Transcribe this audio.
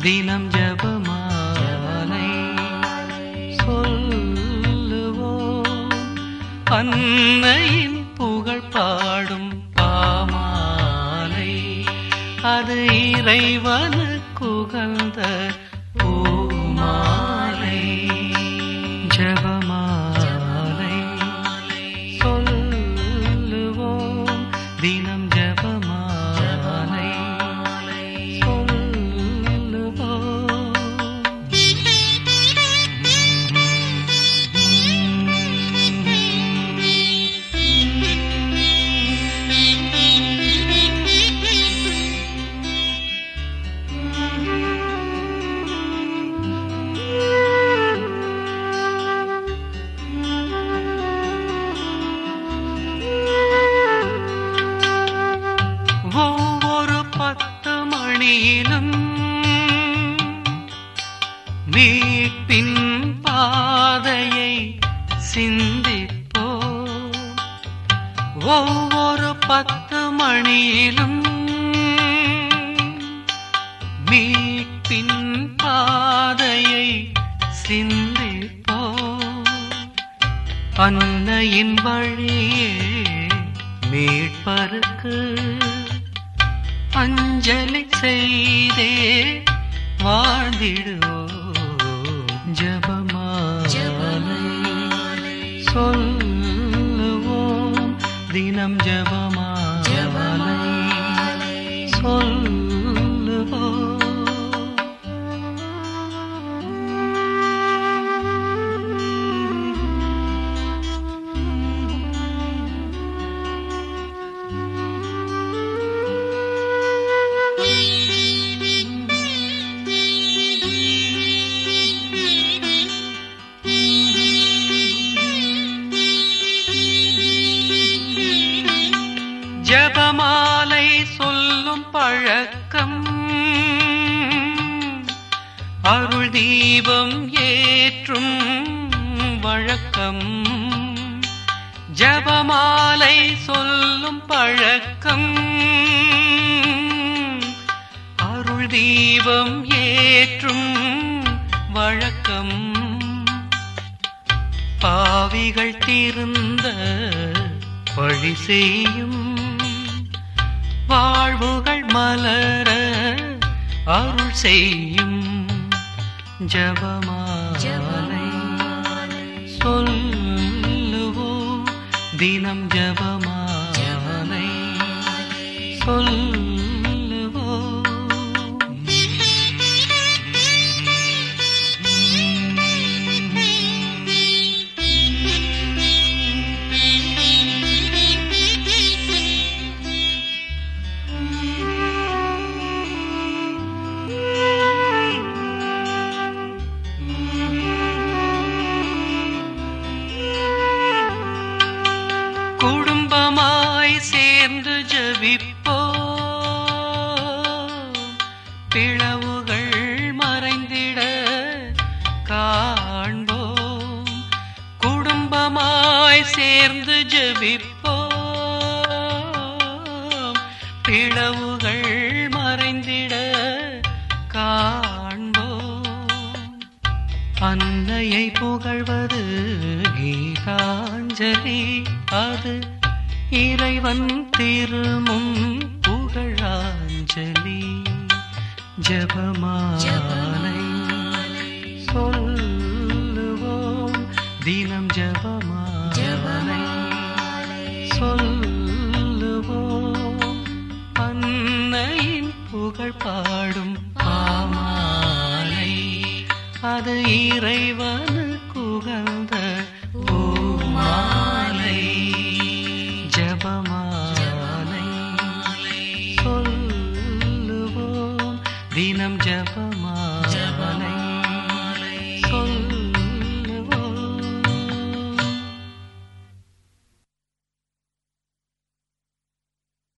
தினம் ஜபமாலை சொல்லுவோம் அன்னையின் புகழ் பாடும் பாமாலை அது இறைவனுக்கு உகந்த பூமாலை ஜபமாலை சொல்லுவோம் தினம் ஜபமாலை ஒவ்வொரு பத்து மணியிலும் மீட்பின் பாதையை சிந்திப்போ ஒவ்வொரு பத்து மணியிலும் மீட்பின் பாதையை சிந்திப்போ அன்னையின் வழியே மீட்பருக்கு அஞ்சலி செய்தே வாழ்ந்திடுவோம் ஜபமாலை சொல்லுவோம் தினம் ஜபமாலை சொல்லுவோம் ஜபமாலை சொல்லும் பழக்கம் அருள் தீபம் ஏற்றும் வழக்கம் ஜபமாலை சொல்லும் பழக்கம் அருள் தீபம் ஏற்றும் வழக்கம் பாவிகள் தீர்ந்த வழி செய்யும் வாழ்வுகள் மலர அருள் செய்யும் ஜபமாலை சொல்லுவோம் தினம் ஜபமாலை சொல்லுவோம் குடும்பமாய் சேர்ந்து ஜபிப்போ பிளவுகள் மறைந்திட காண்போம் குடும்பமாய் சேர்ந்து ஜபிப்போ பிளவுகள் மறைந்திட காண்போம் அன்னையை புகழ்வது கீதாஞ்சலி அது இறைவன் திருமும் புகழாஞ்சலி ஜபமாலை சொல்லுவோம் தினம் ஜபமாலை சொல்லுவோம் அன்னையின் புகழ் பாடும் பாமாலை அது இறைவனுக்கு உகந்த பூமாலை ஜபமாலை சொல்லுவோம் தினம் ஜபமாலை